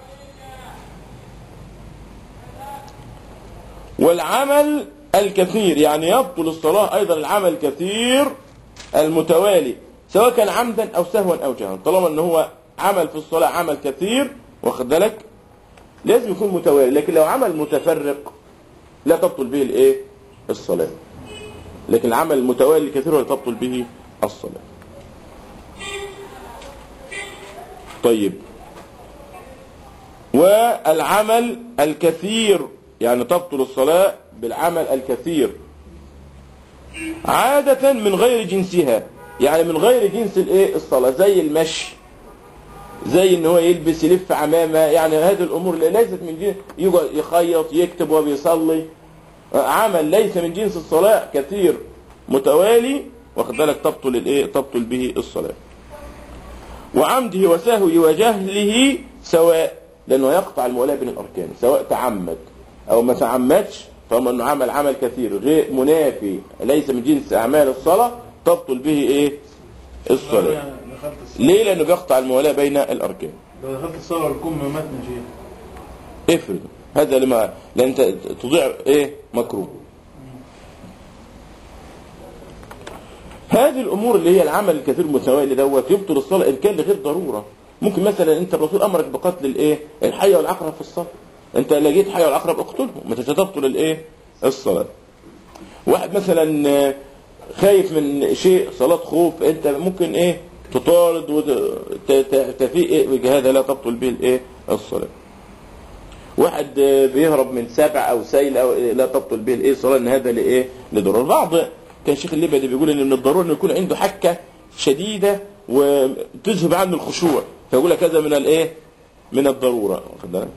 والعمل الكثير يعني يبطل الصلاة أيضا العمل الكثير المتوالي سواء كان عمدا أو سهوا أو جهلا طالما أنه هو عمل في الصلاة عمل كثير واخد بالك لازم يكون متوالي لكن لو عمل متفرق لا تبطل به الايه الصلاة لكن العمل المتوالي الكثير ولا تبطل به الصلاة طيب والعمل الكثير يعني تبطل الصلاة بالعمل الكثير عادة من غير جنسها يعني من غير جنس الايه الصلاة زي المشي زي ان هو يلبس يلف عمامة يعني هذه الامور اللي ليست من جنس يقعد يخيط يكتب وبيصلي عمل ليس من جنس الصلاة كثير متوالي واخد بالك تبطل الايه تبطل به الصلاة وعمده وسهوه وجهله سواء لانه يقطع المولاة بين الاركان سواء تعمد او ما تعمدش طالما انه عمل عمل كثير غير منافي ليس من جنس اعمال الصلاة تبطل به ايه الصلاة يعني دخلت الصلاة ليه لانه بيقطع المولاة بين الاركان لو دخلت الصلاة والكم مات نجيه افرض هذا لما لان ت- تضيع ايه مكروه هذه الامور اللي هي العمل الكثير المتوالي دوت يبطل الصلاه ان كان لغير ضروره ممكن مثلا انت الرسول امرك بقتل الايه الحيه والعقرب في الصلاه انت لقيت حيه والعقرب اقتلهم مش تبطل الايه الصلاه واحد مثلا آه، خايف من شيء صلاه خوف انت ممكن ايه تطارد وتفيق إيه هذا لا تبطل به الايه الصلاه واحد آه، بيهرب من سبع او سيل او لا تبطل به الايه الصلاه ان هذا لايه لضرر بعض كان شيخ الليبي بيقول ان من الضروري ان يكون عنده حكه شديده وتذهب عنه الخشوع فيقول لك هذا من الايه من الضروره واخد بالك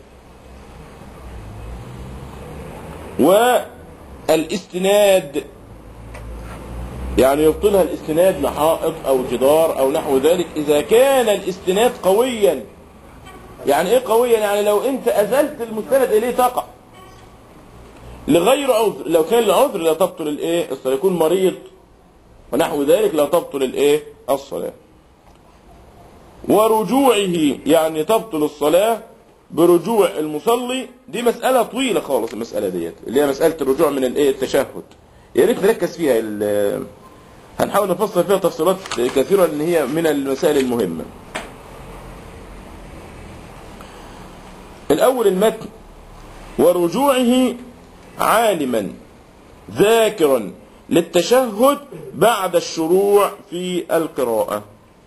والاستناد يعني يبطلها الاستناد لحائط او جدار او نحو ذلك اذا كان الاستناد قويا يعني ايه قويا يعني لو انت ازلت المستند اليه تقع لغير عذر لو كان لعذر لا تبطل الايه الصلاه يكون مريض ونحو ذلك لا تبطل الايه الصلاه ورجوعه يعني تبطل الصلاه برجوع المصلي دي مسألة طويلة خالص المسألة ديت اللي هي مسألة الرجوع من الايه التشهد يا ريت نركز فيها ال- هنحاول نفصل فيها تفصيلات كثيرة لأن هي من المسائل المهمة الأول المتن ورجوعه عالما ذاكرا للتشهد بعد الشروع في القراءة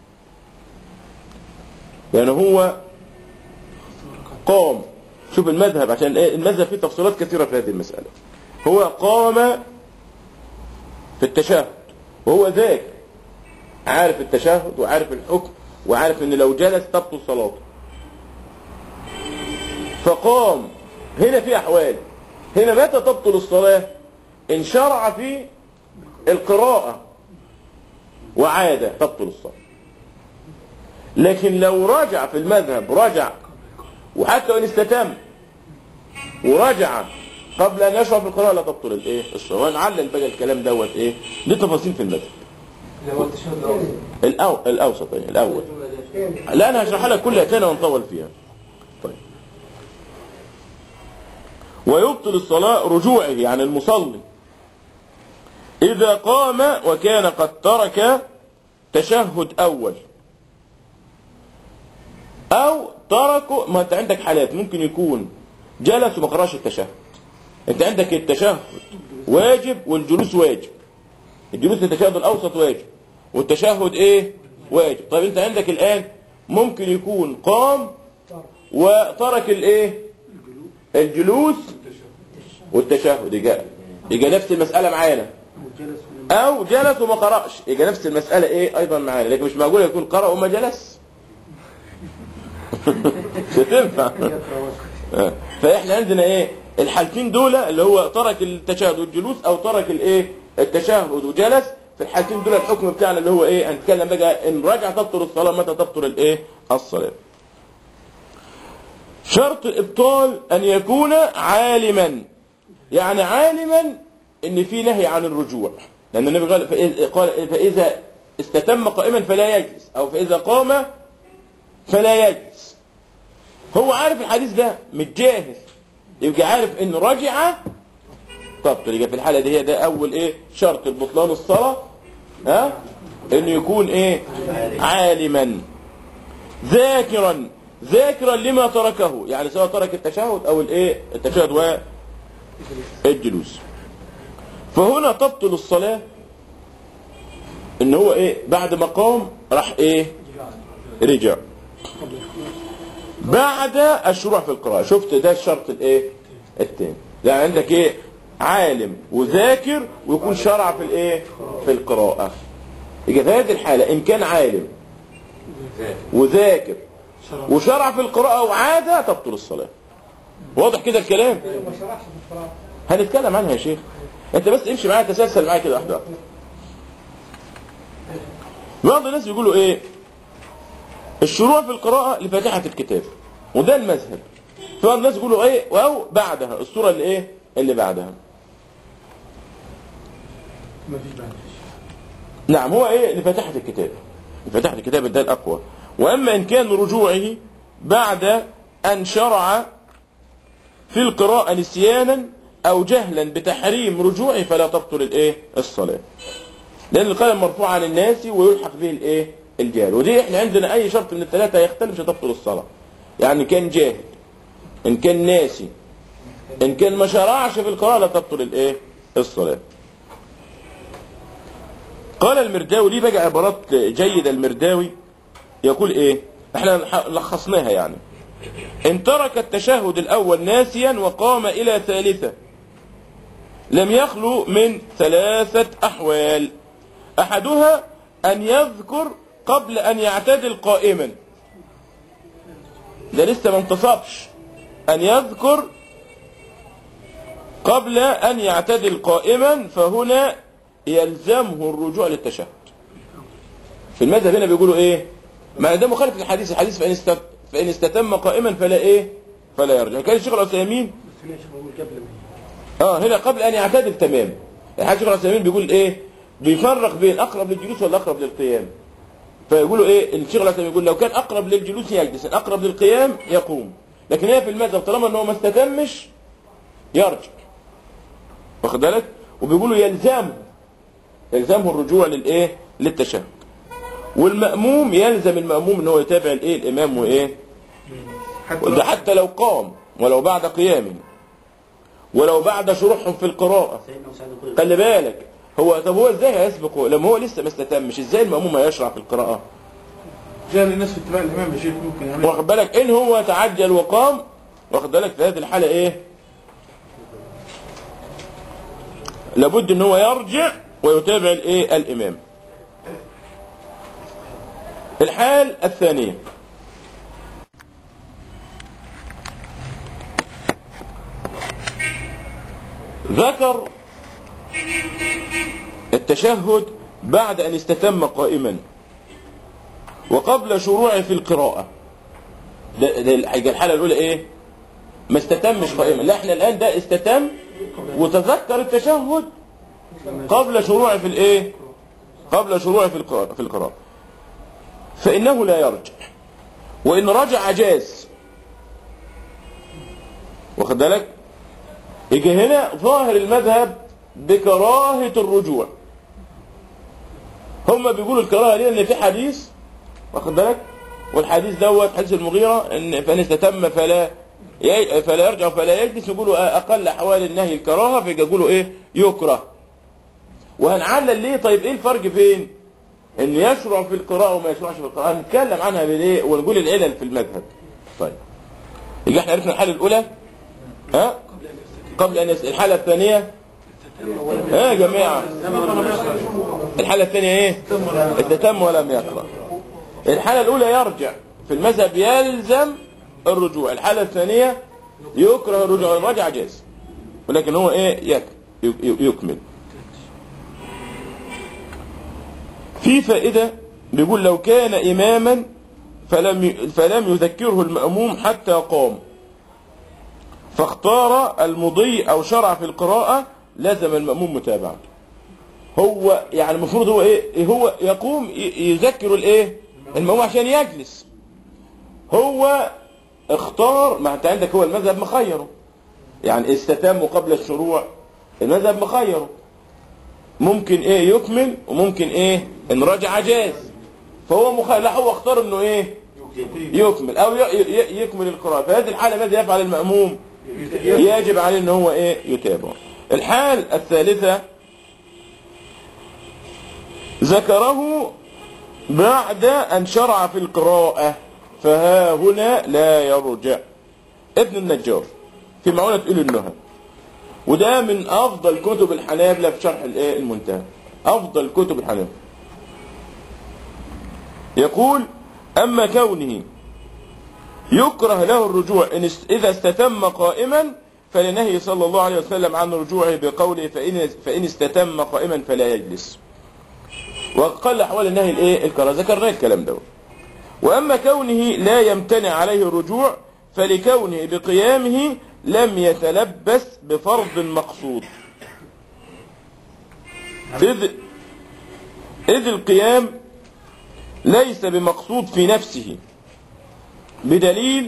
يعني هو قام شوف المذهب عشان ايه المذهب فيه تفصيلات كثيرة في هذه المسألة هو قام في التشهد وهو ذاك عارف التشهد وعارف الحكم وعارف ان لو جلس تبطل صلاته فقام هنا في احوال هنا متى تبطل الصلاة ان شرع في القراءة وعاد تبطل الصلاة لكن لو رجع في المذهب رجع وحتى وان استتم ورجع قبل ان يشرع في القراءة لا تبطل الايه الصلاة ونعلل بقى الكلام دوت ايه دي تفاصيل في المذهب اللي هو التشهد الاول الأو... الاوسط يعني الاول لا انا هشرحها لك كلها تاني ونطول فيها طيب ويبطل الصلاة رجوعه يعني المصلي إذا قام وكان قد ترك تشهد أول أو تركه ما أنت عندك حالات ممكن يكون جلس وما قراش التشهد أنت عندك التشهد واجب والجلوس واجب الجلوس التشهد الأوسط واجب والتشهد إيه واجب طيب أنت عندك الآن ممكن يكون قام وترك الإيه الجلوس والتشهد يجي يجي نفس المسألة معانا أو جلس وما قرأش يجي نفس المسألة إيه أيضا معانا لكن مش معقول يكون قرأ وما جلس مش هتنفع آه. فإحنا عندنا إيه الحالتين دول اللي هو ترك التشهد والجلوس أو ترك الإيه التشهد وجلس في الحالتين دول الحكم بتاعنا اللي هو إيه هنتكلم بقى إن رجع تبطل الصلاة متى تبطل الإيه الصلاة شرط الإبطال أن يكون عالما يعني عالما ان في نهي عن الرجوع لان النبي قال فإذا, قال فاذا استتم قائما فلا يجلس او فاذا قام فلا يجلس هو عارف الحديث ده متجاهز يبقى عارف ان رجع طب يبقى في الحاله دي هي ده اول ايه شرط البطلان الصلاه ها انه يكون ايه عالما ذاكرا ذاكرا لما تركه يعني سواء ترك التشهد او الايه التشهد والجلوس فهنا تبطل الصلاة ان هو ايه بعد ما قام راح ايه رجع بعد الشروع في القراءة شفت ده الشرط الايه التاني يعني عندك ايه عالم وذاكر ويكون شرع في الايه في القراءة يبقى في هذه الحالة ان كان عالم وذاكر وشرع في القراءة وعاد تبطل الصلاة واضح كده الكلام ما شرحش في القراءة هنتكلم عنها يا شيخ انت بس امشي معايا تسلسل معايا كده واحده واحده بعض الناس بيقولوا ايه الشروع في القراءة لفاتحة الكتاب وده المذهب في بعض الناس يقولوا ايه او بعدها السورة اللي ايه اللي بعدها ما فيش بعد نعم هو ايه لفاتحة الكتاب لفاتحة الكتاب ده الاقوى واما ان كان رجوعه بعد ان شرع في القراءة نسيانا او جهلا بتحريم رجوعه فلا تبطل الايه الصلاة لان القلم مرفوع عن الناس ويلحق به الايه الجهل ودي احنا عندنا اي شرط من الثلاثة يختلف مش هتبطل الصلاة يعني كان جاهل ان كان ناسي ان كان ما شرعش في القراءة لا تبطل الايه الصلاة قال المرداوي ليه بقى عبارات جيدة المرداوي يقول ايه احنا لخصناها يعني إن ترك التشهد الأول ناسيا وقام إلى ثالثة لم يخلو من ثلاثة أحوال أحدها أن يذكر قبل أن يعتدل قائما ده لسه ما انتصبش أن يذكر قبل أن يعتدل قائما فهنا يلزمه الرجوع للتشهد في المذهب هنا بيقولوا ايه ما ده مخالف للحديث الحديث فإن, است... فإن استتم قائما فلا ايه فلا يرجع كان الشيخ العثيمين بس هنا شوف بقول قبل ما اه هنا قبل ان يعتدل تمام الحاج الشيخ العثيمين بيقول ايه بيفرق بين اقرب للجلوس ولا اقرب للقيام فيقولوا ايه الشيخ العثيمين يقول لو كان اقرب للجلوس يجلس اقرب للقيام يقوم لكن هي في المذهب طالما ان هو ما استتمش يرجع واخد بالك وبيقولوا يلزمه يلزمه الرجوع للايه للتشهد والمأموم يلزم المأموم ان هو يتابع الايه الامام وايه وده حتى لو قام ولو بعد قيامه ولو بعد شروحهم في القراءة سيدنا مسعود يقول خلي بالك هو طب هو ازاي هيسبق لما هو لسه ما استتمش ازاي المأموم هيشرع في القراءة جهل الناس في اتباع الامام يا شيخ ممكن يعمل واخد بالك ان هو تعجل وقام واخد بالك في هذه الحالة ايه لابد ان هو يرجع ويتابع الايه الامام الحال الثانية ذكر التشهد بعد أن استتم قائما وقبل شروعه في القراءة ده, ده الحاجة الحالة الأولى إيه ما استتمش قائما لا احنا الآن ده استتم وتذكر التشهد قبل شروعه في الإيه قبل شروعه في القراءة, في القراءة فإنه لا يرجع وإن رجع جاز واخد بالك يجي هنا ظاهر المذهب بكراهة الرجوع هم بيقولوا الكراهة ليه ان في حديث واخد بالك والحديث دوت حديث المغيرة ان فان استتم فلا ي- فلا يرجع فلا يجلس يقولوا اقل احوال النهي الكراهة فيقولوا ايه يكره وهنعلل ليه طيب ايه الفرق فين ان يشرع في القراءة وما يشرعش في القراءة هنتكلم عنها بالايه ونقول العلل في المذهب طيب يبقى احنا عرفنا الحالة الاولى ها قبل ان يس... الحالة الثانية ها يا جماعة الحالة الثانية ايه استتم ولم يقرأ الحالة الاولى يرجع في المذهب يلزم الرجوع الحالة الثانية يكره الرجوع الرجع جاز ولكن هو ايه يك... ي- يكمل في فائدة بيقول لو كان إماما فلم ي- فلم يذكره المأموم حتى قام فاختار المضي أو شرع في القراءة لازم المأموم متابعته هو يعني المفروض هو ايه هو يقوم ي- يذكر الايه المأموم عشان يجلس هو اختار ما انت عندك هو المذهب مخيره يعني استتم قبل الشروع المذهب مخيره ممكن ايه يكمل وممكن ايه ان رجع جاز فهو مخير لا هو اختار انه ايه يكمل او ي- ي- يكمل القراءة في هذه الحالة ماذا يفعل المأموم يجب عليه ان هو ايه يتابع الحال الثالثة ذكره بعد ان شرع في القراءة فها هنا لا يرجع ابن النجار في معونة إلى النهى وده من افضل كتب الحنابلة في شرح الايه المنتهى افضل كتب الحنابلة يقول اما كونه يكره له الرجوع إن است- اذا استتم قائما فلنهي صلى الله عليه وسلم عن رجوعه بقوله فإن, فإن استتم قائما فلا يجلس وقال أحوال النهي الايه الكراهه ذكرنا الكلام ده وأما كونه لا يمتنع عليه الرجوع فلكونه بقيامه لم يتلبس بفرض مقصود إذ, إذ القيام ليس بمقصود في نفسه بدليل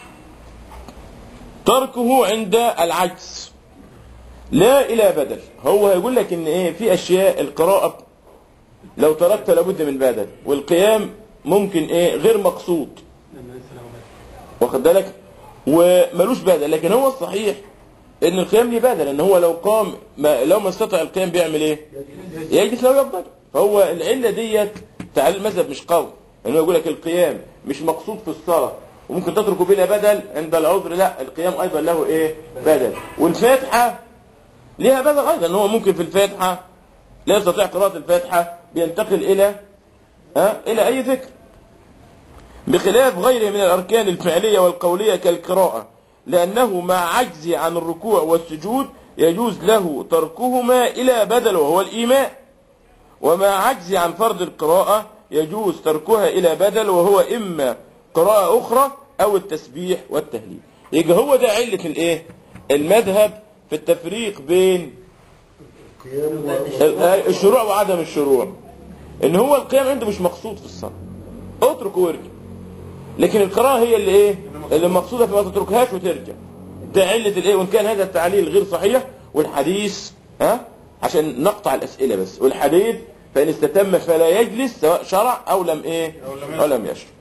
تركه عند العجز لا إلى بدل هو هيقول لك إن إيه في أشياء القراءة لو تركت لابد من بدل والقيام ممكن إيه غير مقصود واخد بالك وملوش بدل لكن هو الصحيح ان القيام ليه بدل ان هو لو قام ما لو ما استطاع القيام بيعمل ايه يجلس لو يقدر فهو العله ديت تعالى المذهب مش قوي ان هو يقول لك القيام مش مقصود في الصلاه وممكن تترك بلا بدل عند العذر لا القيام ايضا له ايه بدل والفاتحه ليها بدل ايضا ان هو ممكن في الفاتحه لا يستطيع قراءه الفاتحه بينتقل الى ها الى اي ذكر بخلاف غيره من الاركان الفعليه والقوليه كالقراءه لانه مع عجزه عن الركوع والسجود يجوز له تركهما الى بدل وهو الايماء ومع عجزه عن فرض القراءه يجوز تركها الى بدل وهو اما قراءه اخرى او التسبيح والتهليل يبقى هو ده عله الايه المذهب في التفريق بين الشروع وعدم الشروع ان هو القيام عنده مش مقصود في الصلاه اترك وارجع لكن القراءه هي اللي ايه اللي مقصوده فما تتركهاش وترجع ده عله الايه وان كان هذا التعليل غير صحيح والحديث ها عشان نقطع الاسئله بس والحديث فان استتم فلا يجلس سواء شرع او لم ايه أو لم او لم يشرع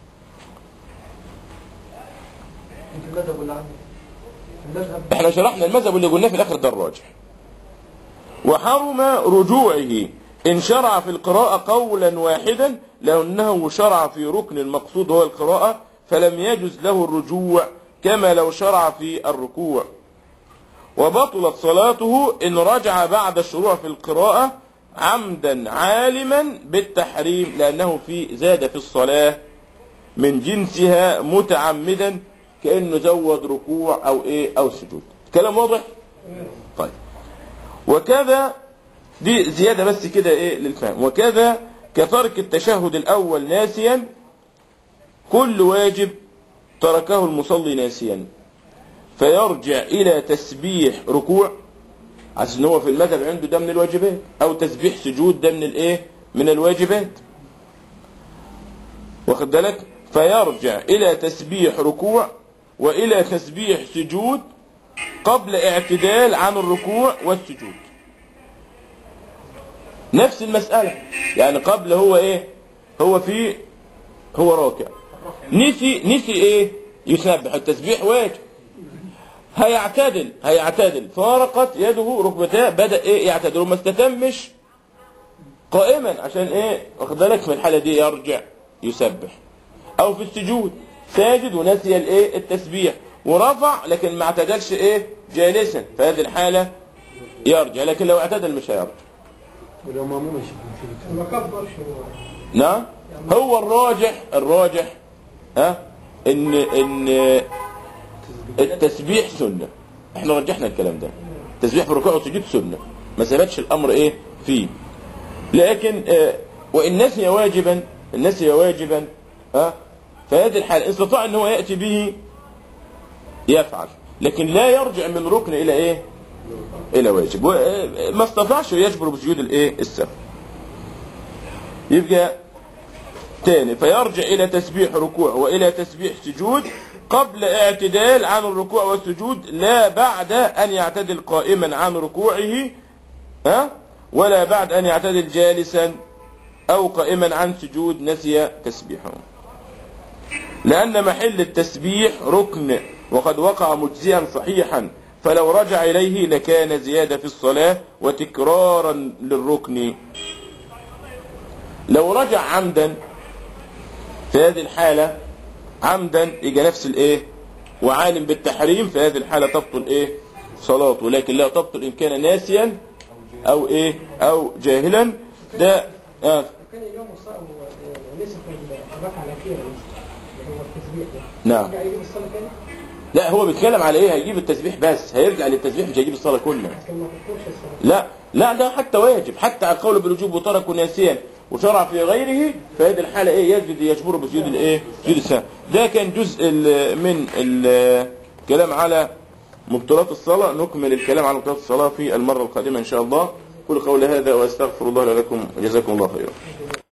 انت المذهب ولا عندك المذهب احنا شرحنا المذهب اللي قلناه في الاخر ده الراجح وحرم رجوعه ان شرع في القراءة قولا واحدا لانه شرع في ركن المقصود هو القراءة فلم يجز له الرجوع كما لو شرع في الركوع وبطلت صلاته ان رجع بعد الشروع في القراءة عمدا عالما بالتحريم لانه في زاد في الصلاة من جنسها متعمدا كانه زود ركوع او ايه او سجود كلام واضح طيب وكذا دي زياده بس كده ايه للفهم وكذا كترك التشهد الاول ناسيا كل واجب تركه المصلي ناسيا فيرجع الى تسبيح ركوع عشان هو في المذهب عنده ده من الواجبات او تسبيح سجود ده من الايه من الواجبات واخد بالك فيرجع الى تسبيح ركوع والى تسبيح سجود قبل اعتدال عن الركوع والسجود نفس المسألة يعني قبل هو ايه هو في هو راكع نسي نسي ايه يسبح التسبيح واجب هيعتدل هيعتدل فارقت يده ركبتاه بدأ ايه يعتدل وما استتمش قائما عشان ايه واخد بالك في الحالة دي يرجع يسبح او في السجود ساجد ونسي الايه التسبيح ورفع لكن ما اعتدلش ايه جالسا في هذه الحالة يرجع لكن لو اعتدل مش هيرجع ولو مامون مش ما كبرش هو نعم هو الراجح الراجح ها ان ان التسبيح سنة احنا رجحنا الكلام ده التسبيح في الركوع والسجود سنة ما ثبتش الامر ايه فيه لكن آه، وان نسي واجبا ان نسي واجبا ها فهذه الحالة إن استطاع ان هو يأتي به يفعل لكن لا يرجع من ركن الى ايه الى واجب و- ما استطاعش يجبر بسجود الايه السهو يبقى تاني فيرجع الى تسبيح ركوع والى تسبيح سجود قبل اعتدال عن الركوع والسجود لا بعد ان يعتدل قائما عن ركوعه ها ولا بعد ان يعتدل جالسا او قائما عن سجود نسي تسبيحه لأن محل التسبيح ركن وقد وقع مجزيا صحيحا فلو رجع إليه لكان زيادة في الصلاة وتكرارا للركن لو رجع عمدا في هذه الحالة عمدا يجي نفس الايه وعالم بالتحريم في هذه الحالة تبطل ايه صلاته لكن لا تبطل إن كان ناسيا أو ايه أو جاهلا ده آه كان اليوم وصار لسه في الركعه الاخيره لسه اللي هو التسبيح ده نعم يرجع يجيب الصلاه تاني لا هو بيتكلم على ايه هيجيب التسبيح بس هيرجع للتسبيح مش هيجيب الصلاة كلها كان ما تذكرش الصلاه لا لا ده حتى واجب حتى على القول بالوجوب وترك ناسيا وشرع في غيره فهذه الحالة ايه يسجد يجبر بسجود الايه سجود السهو ده كان جزء ال- من الكلام على مبطلات الصلاة نكمل الكلام على مبطلات الصلاة في المرة القادمة ان شاء الله كل قول هذا واستغفر الله لكم وجزاكم الله خيرا